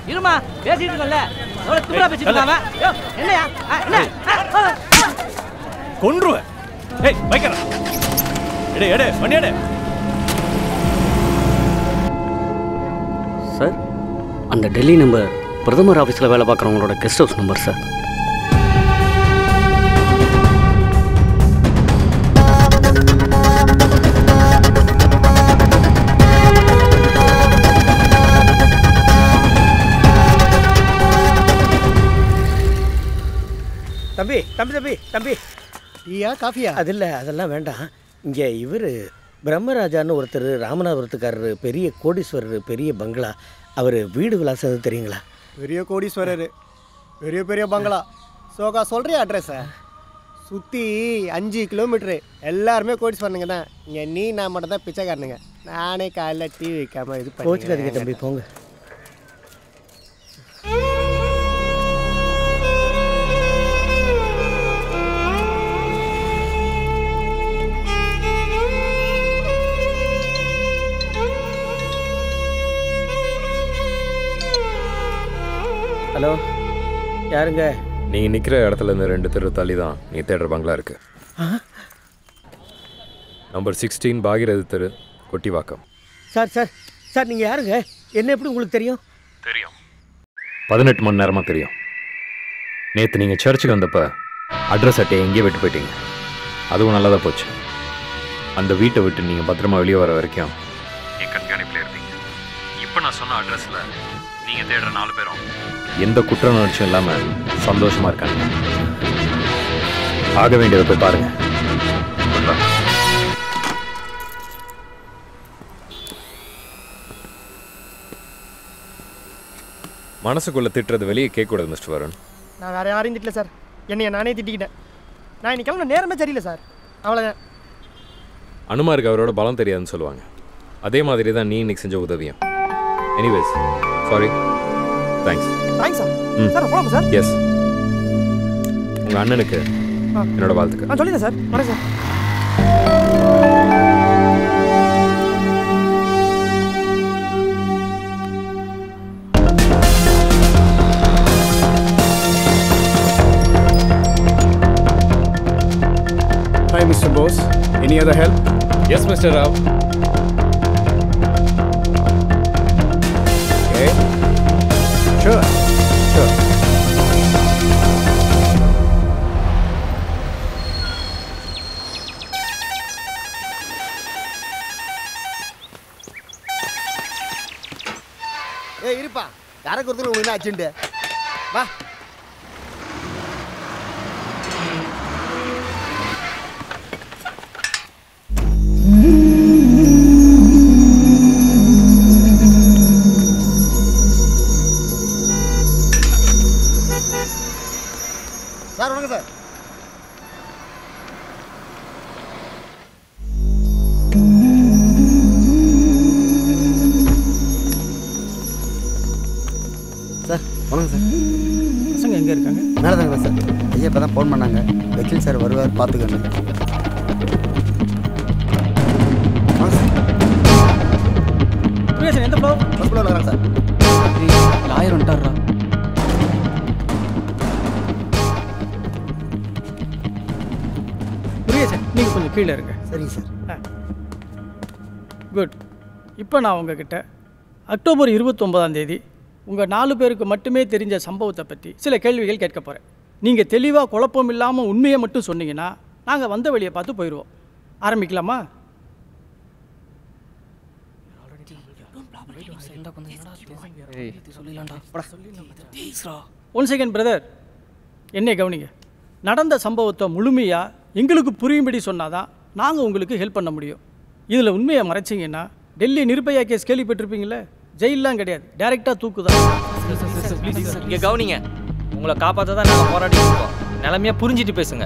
இருமா பேசிட்டு இருக்கோம்ல எவ்வளவு திமிரா பேசிட்டு இருக்காம யோ, என்னையா ஆ, என்ன ஆ, ஆ. கொன்றுவேன் ஏய் வைக்கிறேன் எடு எடு வண்டி எடு சார் அந்த டெல்லி நம்பர் பிரதமர் ஆஃபீஸில் வேலை பார்க்குறவங்களோட கெஸ்ட் ஹவுஸ் நம்பர் சார் தம்பி தம்பி தம்பி தம்பி டீயா காஃபியா அது இல்லை அதெல்லாம் வேண்டாம் இங்கே இவர் பிரம்மராஜான்னு ஒருத்தர் ராமநாதபுரத்துக்காரரு பெரிய கோடீஸ்வரர் பெரிய பங்களா அவர் வீடு விலாசம் எதுவும் தெரியுங்களா பெரிய கோடீஸ்வரர் பெரிய பெரிய பங்களா சோகா சொல்கிறியா அட்ரஸை சுற்றி அஞ்சு கிலோமீட்ரு எல்லாருமே கோடீஸ்வரனுங்க தான் இங்கே நீ நான் மட்டும் தான் பிச்சைக்காரனுங்க நானே காலைல டீ வைக்காம இது கோச்சுக்காதீங்க தம்பி போங்க ஹலோ யாருங்க நீ நிற்கிற இடத்துல இருந்து ரெண்டு தெரு தள்ளி தான் நீ தேடுற பங்களா இருக்கு நம்பர் சிக்ஸ்டீன் பாகிரதி தெரு கொட்டிவாக்கம் சார் சார் சார் நீங்கள் யாருங்க என்ன எப்படி உங்களுக்கு தெரியும் தெரியும் பதினெட்டு மணி நேரமாக தெரியும் நேற்று நீங்கள் சர்ச்சுக்கு வந்தப்ப அட்ரஸ் அட்டையை எங்கேயே விட்டு போயிட்டீங்க அதுவும் நல்லதாக போச்சு அந்த வீட்டை விட்டு நீங்கள் பத்திரமா வெளியே வர வரைக்கும் என் கண்காணிப்பில் இருந்தீங்க இப்போ நான் சொன்ன அட்ரஸில் நீங்கள் தேடுற நாலு பேரும் எந்த குற்ற உணர்ச்சியும் இல்லாமல் சந்தோஷமாக இருக்காங்க ஆக வேண்டியதை போய் பாருங்க Good luck. மனசுக்குள்ள திட்டுறது வெளியே கேட்கக்கூடாது மிஸ்டர் வருண் நான் வேறு யாரையும் திட்டல சார் என்னைய நானே திட்டிக்கிட்டேன் நான் இன்னைக்கு கிளம்ப நேரமே சரியில்லை சார் அவ்வளோதான் அனுமாருக்கு அவரோட பலம் தெரியாதுன்னு சொல்லுவாங்க அதே மாதிரி தான் நீ இன்னைக்கு செஞ்ச உதவியும் anyways sorry thanks thanks sir ம். சார் போகலாமா சார் எஸ் உங்கள் அண்ணனுக்கு ஆ. என்னோட வாழ்த்துக்கள் நான் சொல்லிடுறேன் சார் வரேன் sir Hi, Mr. Bose. Any other help? Yes mister Rao Okay. Sure. Sure. ஏய் இருப்பா யாருக்கு ஒருத்தர் உங்களுக்கு என்ன ஆச்சுண்டு வா சார் வணக்கம் சார் சார் வணக்கம் சார் பசங்க எங்க இருக்காங்க மேலே தாங்க சார் ஐயா இப்போ தான் ஃபோன் பண்ணாங்க வக்கீல் சார் வருவார் பார்த்துக்கணும் வாங்க சார் முருகேசன் எந்த ஃப்ளோ ஃபஸ்ட் ஃப்ளோர் வரேன் சார் லாயர் வந்துட்டாரா முருகேசன் நீங்க கொஞ்சம் கீழே இருங்க சரிங்க சார் குட் இப்போ நான் உங்ககிட்ட அக்டோபர் இருபத்தொம்போதாம் தேதி உங்கள் நாலு பேருக்கு மட்டுமே தெரிஞ்ச சம்பவத்தை பற்றி சில கேள்விகள் கேட்க போகிறேன் நீங்கள் தெளிவாக குழப்பம் இல்லாமல் உண்மையை மட்டும் சொன்னீங்கன்னா நாங்கள் வந்த வழியை பார்த்து போயிடுவோம் ஆரம்பிக்கலாமா ஒன் செகண்ட் பிரதர் என்னை கவனிங்க நடந்த சம்பவத்தை முழுமையாக எங்களுக்கு புரியும்படி சொன்னாதான் நாங்கள் உங்களுக்கு ஹெல்ப் பண்ண முடியும் இதில் உண்மையை மறைச்சிங்கன்னா டெல்லி நிர்பயா கேஸ் கேள்விப்பட்டிருப்பீங்களே ஜெயிலெலாம் கிடையாது டைரெக்டாக தூக்குதான் இங்க கவனிங்க உங்களை காப்பாற்ற தான் நாங்கள் போராடிட்டு இருக்கோம் நிலைமையா புரிஞ்சிட்டு பேசுங்க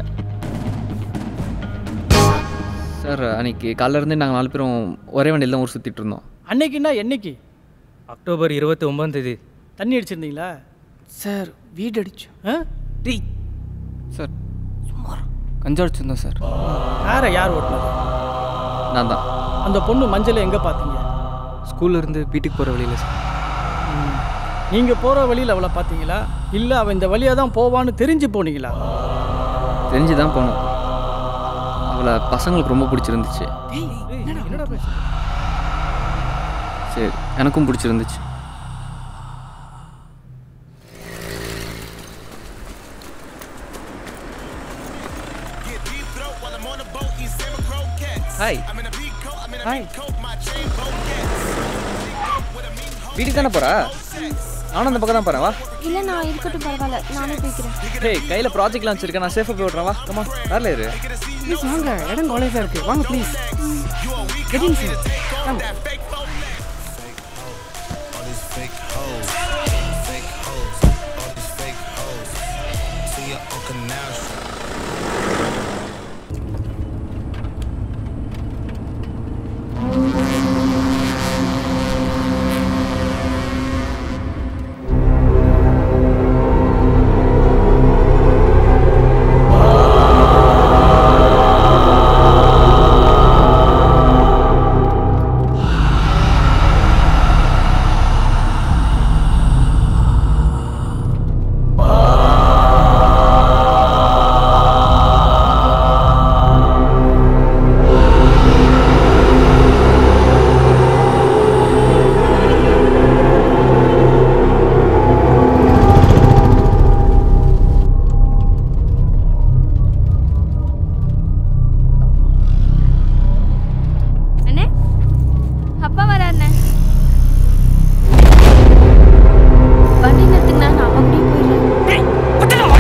சார் அன்னைக்கு காலைல இருந்தே நாங்கள் நாலு பேரும் ஒரே வண்டியில் தான் ஊர் சுற்றிட்டு இருந்தோம் அன்னைக்குன்னா என்னைக்கு அக்டோபர் இருபத்தி ஒன்பதாம் தேதி தண்ணி அடிச்சிருந்தீங்களா சார் வீடு அடிச்சு ஆ டீ சார் சுமார் கஞ்சா அடிச்சிருந்தோம் சார் யாரை யார் ஓட்டுனது நான் தான் அந்த பொண்ணு மஞ்சளை எங்கே பார்த்தீங்க ஸ்கூல்ல இருந்து வீட்டுக்கு போகிற வழியில் சார் நீங்கள் போகிற வழியில் அவளை பார்த்தீங்களா இல்லை அவள் இந்த வழியாக தான் போவான்னு தெரிஞ்சு போனீங்களா தெரிஞ்சு தான் போனோம் அவளை பசங்களுக்கு ரொம்ப பிடிச்சிருந்துச்சு சரி எனக்கும் பிடிச்சிருந்துச்சு ஹாய் ஹாய் வீட்டுக்கு தானே போறா நானும் அந்த பக்கம் தான் போறேன் வா இல்லை நான் இருக்கட்டும் பரவாயில்ல நானே போய்க்கிறேன் ஹேய் கையில் ப்ராஜெக்ட் லான்ச் இருக்கேன் நான் சேஃபாக போய் விட்றேன் வா கமா வேறல இரு ப்ளீஸ் வாங்க இடம் காலேஜாக இருக்குது வாங்க ப்ளீஸ் கெட்டிங் சார் வாங்க அண்ணே அப்பா வராருண்ணே வண்டி நிறுத்துங்கண்ணா நான் அப்பா கூடயே போயிடுறேன்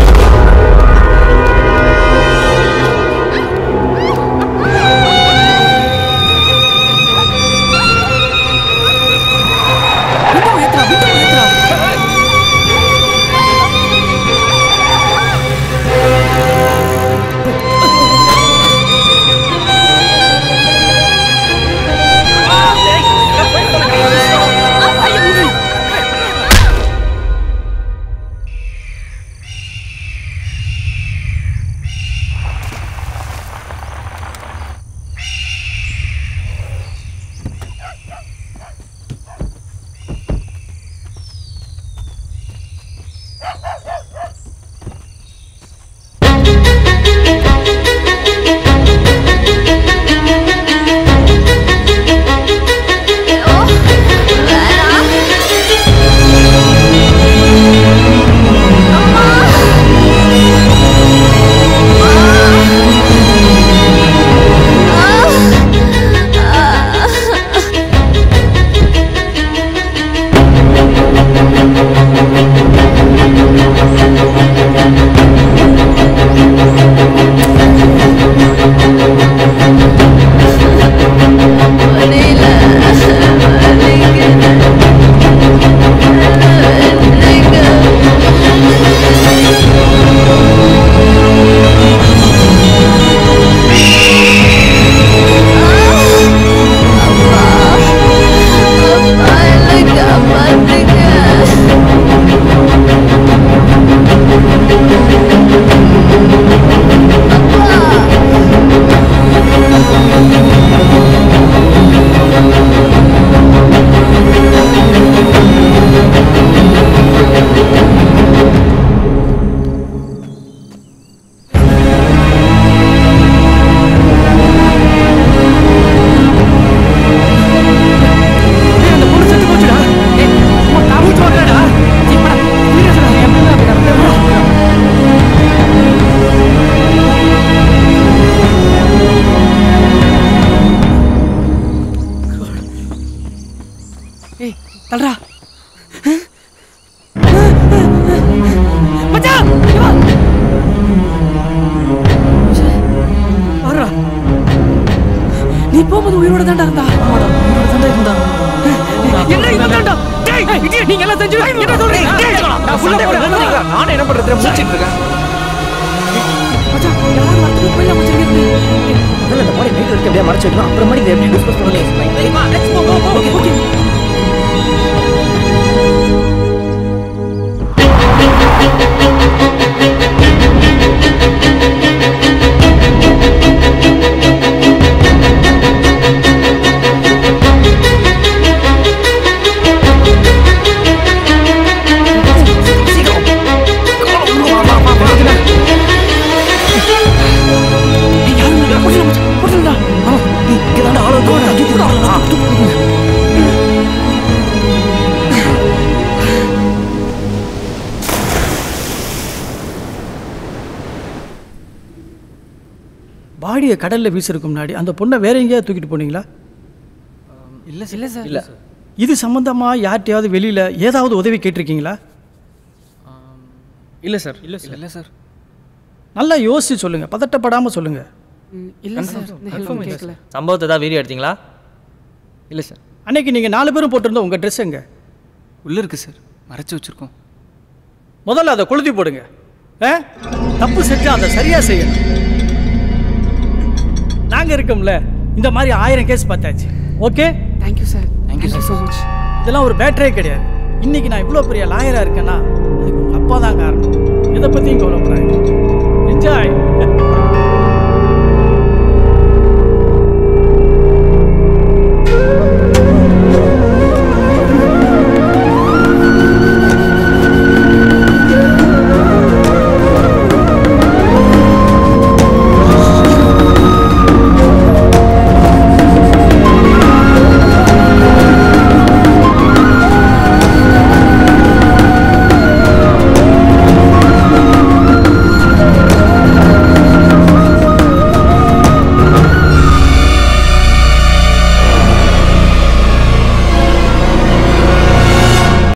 ஏய் தல்றா மச்சான் இங்க வா. வர்றா. நீ போகும்போது உயிரோட தாண்டா இருந்தா ஆமாடா உயிரோட தாண்டா இருந்தா என்ன இவன் தாண்டா டேய் இடியட் நீங்க எல்லாம் செஞ்சு என்ன சொல்றீங்க டேய், நான் ஃபுல்லா போறேன் நானே என்ன பண்றது மூச்சிட்டு இருக்கேன் மச்சான் யாரும் வரதுக்கு போயிடலாம் மச்சான் இங்க இருந்து. முதல்ல இந்த பாடி நைட் வரைக்கும் அப்படியே மறைச்சு வைக்கணும் அப்புறமேட்டு இதை எப்படி டிஸ்கஸ் பண்ணலாம் ஓகே ஓகே ஆ பாடியை கடலில் வீசுறதுக்கு முன்னாடி அந்த பொண்ணை வேற எங்கேயாவது தூக்கிட்டு போனீங்களா இல்லை இல்லை சார் இல்லை இது சம்மந்தமாக யார்கிட்டயாவது வெளியில் ஏதாவது உதவி கேட்டிருக்கீங்களா இல்லை சார் இல்லை சார் இல்லை சார் நல்லா யோசிச்சு சொல்லுங்கள் பதட்டப்படாமல் சொல்லுங்கள் இல்லை சார் இந்த ஹெல்ப் கேட்கல சம்பவத்தை தான் வீடியோ எடுத்தீங்களா இல்லை சார் அன்னைக்கு நீங்கள் நாலு பேரும் போட்டிருந்த உங்கள் ட்ரெஸ் எங்க உள்ளே இருக்குது சார் மறைச்சி வச்சுருக்கோம் முதல்ல அதை கொளுத்தி போடுங்க ஆ? தப்பு செஞ்சா அதை சரியாக செய்யணும் நாங்கள் இருக்கோம்ல இந்த மாதிரி ஆயிரம் கேஸ் பார்த்தாச்சு okay thank you sir thank you so much இதெல்லாம் ஒரு பேட்டரே கிடையாது இன்னைக்கு நான் இவ்வளோ பெரிய லாயராக இருக்கேன்னா அதுக்கு உங்கள் அப்பா தான் காரணம் இதை பற்றியும் கவலைப்படுறாங்க என்ஜாய்